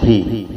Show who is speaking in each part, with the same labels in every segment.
Speaker 1: വിധി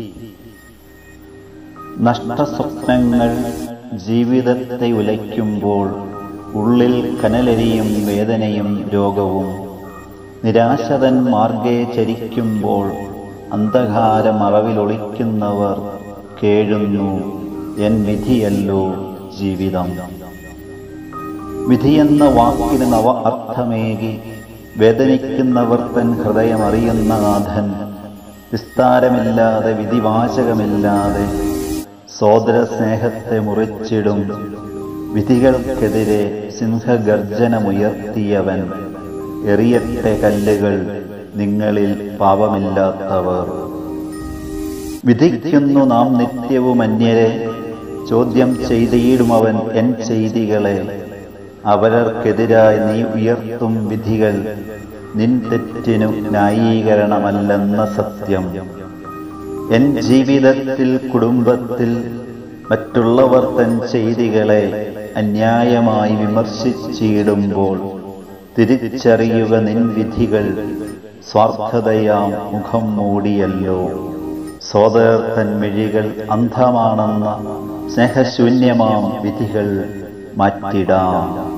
Speaker 1: നഷ്ടസ്വപ്നങ്ങൾ ജീവിതത്തെ ഉലയ്ക്കുമ്പോൾ ഉള്ളിൽ കനലരിയും വേദനയും രോഗവും നിരാശതൻ മാർഗേ ചരിക്കുമ്പോൾ അന്ധകാരമറവിലൊളിക്കുന്നവർ കേഴുന്നു എൻ വിധിയല്ലോ ജീവിതം വിധിയെന്ന വാക്കിന് നവ അർത്ഥമേകി വേദനിക്കുന്നവർ തൻ ഹൃദയമറിയുന്ന നാഥൻ വിസ്താരമില്ലാതെ വിധിവാചകമില്ലാതെ സോദര സ്നേഹത്തെ മുറിച്ചിടും വിധികൾക്കെതിരെ സിംഹഗർജനമുയർത്തിയവൻ എറിയട്ടെ കല്ലുകൾ നിങ്ങളിൽ പാപമില്ലാത്തവർ വിധിക്കുന്നു നാം നിത്യവും അന്യരെ ചോദ്യം ചെയ്തിടുമവൻ എൻ ചെയ്തികളെ അവരർക്കെതിരായി നീ ഉയർത്തും വിധികൾ നിൻ തെറ്റിനു ന്യായീകരണമല്ലെന്ന സത്യം എൻ ജീവിതത്തിൽ കുടുംബത്തിൽ മറ്റുള്ളവർ തൻ ചെയ്തികളെ അന്യായമായി വിമർശിച്ചിടുമ്പോൾ തിരിച്ചറിയുക നിൻ വിധികൾ സ്വാർത്ഥതയാം മുഖം മൂടിയല്ലോ സോദരർ തൻ മിഴികൾ അന്ധമാണെന്ന സ്നേഹശൂന്യമാം വിധികൾ മാറ്റിടാം